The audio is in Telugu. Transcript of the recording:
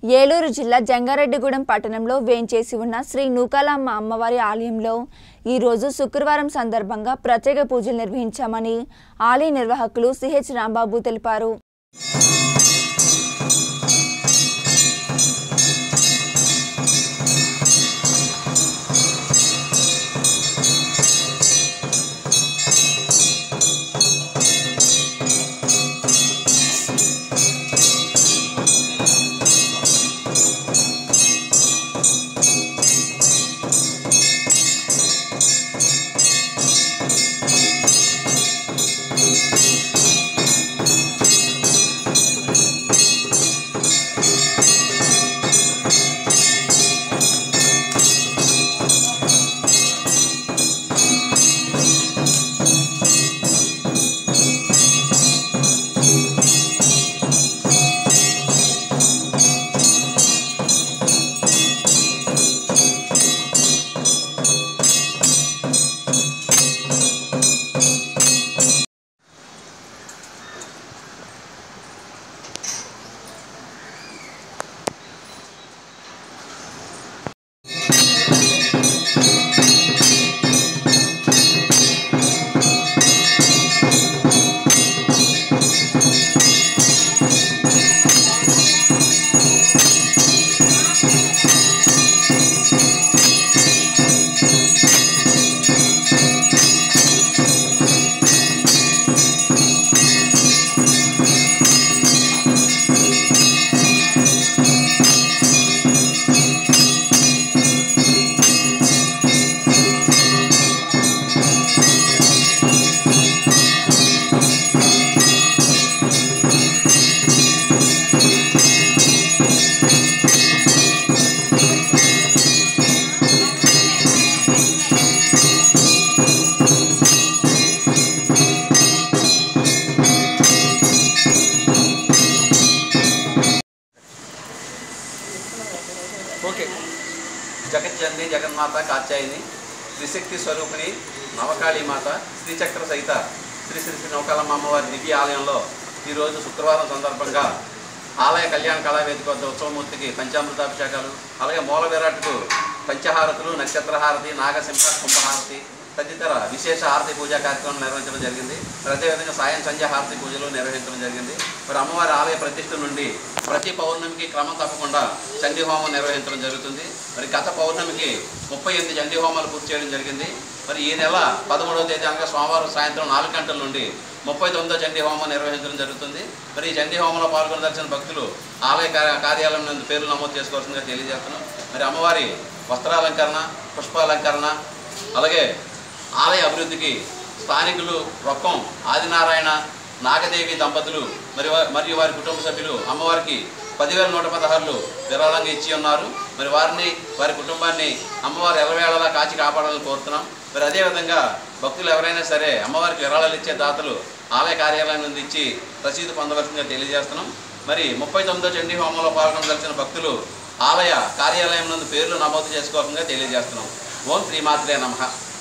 ఏలూరు జిల్లా జంగారెడ్డిగూడెం పట్టణంలో వేంచేసి ఉన్న శ్రీ నూకాలమ్మ అమ్మవారి ఆలయంలో ఈరోజు శుక్రవారం సందర్భంగా ప్రత్యేక పూజలు నిర్వహించామని ఆలయ నిర్వాహకులు సిహెచ్ రాంబాబు తెలిపారు ఓకే జగజ్జనని జగన్మాత కాత్యాయిని త్రిశక్తి స్వరూపిణి నవకాళీ మాత శ్రీచక్ర సహిత శ్రీ శ్రీ శ్రీ నౌకాలమ్మ అమ్మవారి దివ్య ఆలయంలో ఈరోజు శుక్రవారం సందర్భంగా ఆలయ కళ్యాణ కళావేదిక వద్ద ఉత్సవమూర్తికి పంచామృతాభిషేకాలు అలాగే మూల విరాట్కు పంచహారతులు నక్షత్రహారతి నాగసింహ కుంభహారతి తదితర విశేష హారతి పూజా కార్యక్రమం నిర్వహించడం జరిగింది మరి అదేవిధంగా సాయం సంధ్య హారతి పూజలు నిర్వహించడం జరిగింది మరి అమ్మవారి ఆలయ ప్రతిష్ఠ నుండి ప్రతి పౌర్ణమికి క్రమం తప్పకుండా చండీ హోమం నిర్వహించడం జరుగుతుంది మరి గత పౌర్ణమికి ముప్పై ఎనిమిది చండీ హోమాలు పూర్తి చేయడం జరిగింది మరి ఈ నెల పదమూడవ తేదీ అనగా సోమవారం సాయంత్రం నాలుగు గంటల నుండి ముప్పై తొమ్మిదో చండీ హోమం నిర్వహించడం జరుగుతుంది మరి ఈ చండీ హోమంలో పాల్గొనదలిచిన భక్తులు ఆలయ కార్య- కార్యాలయం నందు పేర్లు నమోదు చేసుకోవాల్సిందిగా తెలియజేస్తున్నాం మరి అమ్మవారి వస్త్రాలంకరణ పుష్పాలంకరణ అలాగే ఆలయ అభివృద్ధికి స్థానికులు రొక్కం ఆదినారాయణ నాగదేవి దంపతులు మరి వా- మరియు వారి కుటుంబ సభ్యులు అమ్మవారికి పదివేల నూట పదహారులు విరాళంగా ఇచ్చి ఉన్నారు మరి వారిని వారి కుటుంబాన్ని అమ్మవారు ఎలవేళలా కాచి కాపాడాలని కోరుతున్నాం మరి అదేవిధంగా భక్తులు ఎవరైనా సరే అమ్మవారికి విరాళాలు ఇచ్చే దాతలు ఆలయ కార్యాలయం నుండి ఇచ్చి రసీదు పొందవలసిందిగా తెలియజేస్తున్నాం మరి ముప్పై తొమ్మిదో చండీ హోమంలో పాల్గొనదలిచిన భక్తులు ఆలయ కార్యాలయం నందు పేర్లు నమోదు చేసుకోవాల్సిందిగా తెలియజేస్తున్నాం ఓం శ్రీమాత్రే నమః